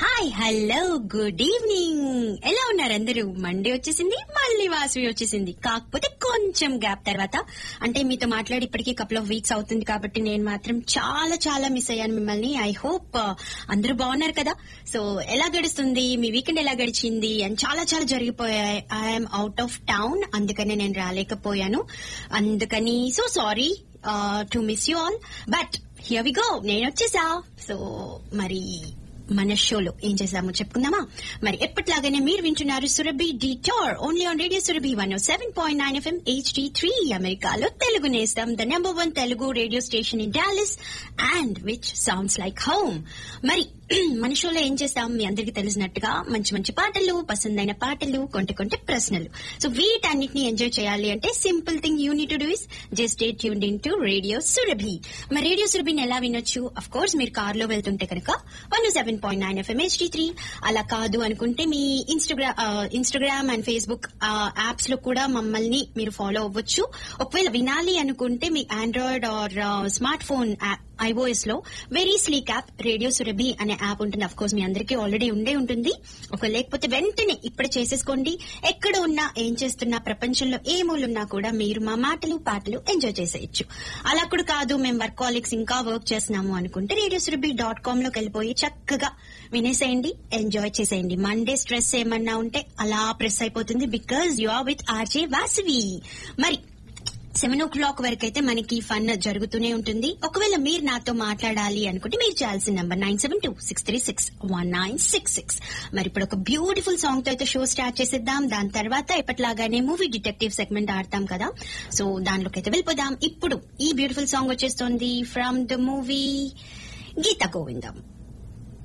hi hello good evening ఎలా ఉన్నారు అందరూ మండే వచ్చేసింది మళ్ళీ వాసవి వచ్చేసింది కాకపోతే కొంచెం గ్యాప్ తర్వాత అంటే మీతో మాట్లాడి ఇప్పటికీ కపుల్ ఆఫ్ వీక్స్ అవుతుంది కాబట్టి నేను మాత్రం చాలా చాలా మిస్ అయ్యాను మిమ్మల్ని ఐ హోప్ అందరూ బాగున్నారు కదా సో ఎలా గడుస్తుంది మీ వీకెండ్ ఎలా గడిచింది అని చాలా చాలా జరిగిపోయాయి ఐఎమ్ అవుట్ ఆఫ్ టౌన్ అందుకనే నేను రాలేకపోయాను అందుకని so sorry to miss you all but here we go నేను వచ్చేసా సో మరి మన షోలో ఏం చేసామో చెప్పుకుందామా మరి ఎప్పటిలాగానే మీరు వింటున్నారు Surabhi detour only on radio Surabhi one seven point nine FM HD three అమెరికాలో తెలుగు నేస్తాం the number one Telugu radio station in Dallas and which sounds like home మరి మన షోలో ఏం చేస్తాం మీ అందరికీ తెలిసినట్టుగా మంచి మంచి పాటలు పసందైన పాటలు కొంటే కొంటే ప్రశ్నలు సో వీటన్నిటిని ఎంజాయ్ చేయాలి అంటే simple thing you need to do is just stay tuned in to radio Surabhi మరి రేడియో సురభిని ఎలా వినొచ్చు అఫ్ కోర్స్ మీరు కార్ లో వెళ్తుంటే కనుక one seven point nine FM HD three అలా కాదు అనుకుంటే మీ Instagram Instagram and Facebook apps లో కూడా మమ్మల్ని మీరు ఫాలో అవ్వచ్చు ఒకవేళ వినాలి అనుకుంటే మీ Android or smartphone iOS లో very sleek app radio Surabhi అనే యాప్ ఉంటుంది అఫ్ కోర్స్ మీ అందరికీ ఆల్రెడీ ఉండే ఉంటుంది ఒక లేకపోతే వెంటనే ఇప్పుడు చేసేసుకోండి ఎక్కడ ఉన్నా ఏం చేస్తున్నా ప్రపంచంలో ఏ మూలున్నా కూడా మీరు మా మాటలు పాటలు ఎంజాయ్ చేసేయచ్చు అలా కూడా కాదు మేము వర్క్ కాలిక్స్ ఇంకా వర్క్ చేస్తున్నాము అనుకుంటే రేడియో సురభి డాట్ కామ్ లోకి వెళ్ళిపోయి చక్కగా వినేసేయండి ఎంజాయ్ చేసేయండి మండే స్ట్రెస్ ఏమన్నా ఉంటే అలా ప్రెస్ అయిపోతుంది because you are with RJ Vasavi మరి సెవెన్ ఓ క్లాక్ వరకు అయితే మనకి ఫన్ జరుగుతూనే ఉంటుంది ఒకవేళ మీరు నాతో మాట్లాడాలి అనుకుంటే మీరు చేయాల్సిన number nine seven two six three six one nine six six మరి ఇప్పుడు ఒక బ్యూటిఫుల్ సాంగ్ తో అయితే షో స్టార్ట్ చేసేద్దాం దాని తర్వాత ఎప్పటిలాగానే మూవీ డిటెక్టివ్ సెగ్మెంట్ ఆడతాం కదా సో దానిలోకి అయితే వెళ్ళిపోదాం ఇప్పుడు ఈ బ్యూటిఫుల్ సాంగ్ వచ్చేస్తుంది from the movie Geetha Govindam